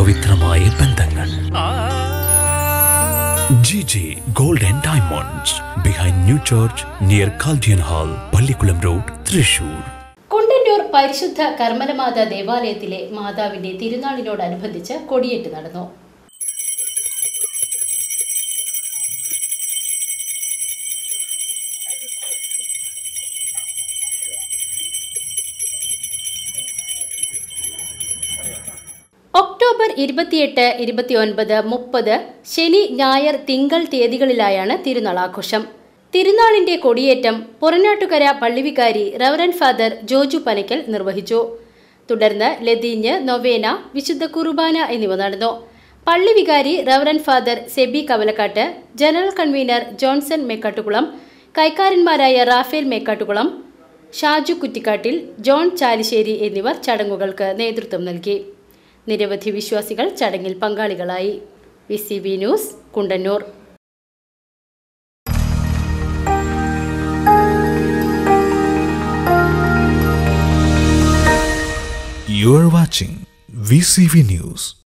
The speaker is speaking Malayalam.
പവിത്രമായ ബന്ധങ്ങൾ G J gold and diamonds behind new church near Chaldean hall Pallikulam road Thrissur Kundannoor പരിശുദ്ധ കർമ്മലമാത ദേവാലയത്തിലെ മാതാവിന്റെ തിരുനാളിനോടനുബന്ധിച്ച് കൊടിയേറ്റ് നടന്നു ഒക്ടോബർ ഇരുപത്തിയെട്ട് ഇരുപത്തിയൊൻപത് മുപ്പത് ശനി ഞായർ തിങ്കൾ തീയതികളിലായാണ് തിരുനാൾ ആഘോഷം തിരുനാളിന്റെ കൊടിയേറ്റം പുറനാട്ടുകര പള്ളിവികാരി റവറൻ ഫാദർ ജോജു പനക്കൽ നിർവഹിച്ചു തുടർന്ന് ലതീഞ്ഞ് നൊവേന വിശുദ്ധ കുർബാന എന്നിവ നടന്നു പള്ളി വികാരി reverend father Sebi Kavalakkat general convener Johnson Mekkattukulam കൈക്കാരന്മാരായ റാഫേൽ മേക്കാട്ടുകുളം ഷാജു കുറ്റിക്കാട്ടിൽ ജോൺ ചാലിശ്ശേരി എന്നിവർ ചടങ്ങുകൾക്ക് നേതൃത്വം നൽകി നിരവധി വിശ്വാസികൾ ചടങ്ങിൽ പങ്കാളികളായി V C B news Kundannoor You are watching VCV News.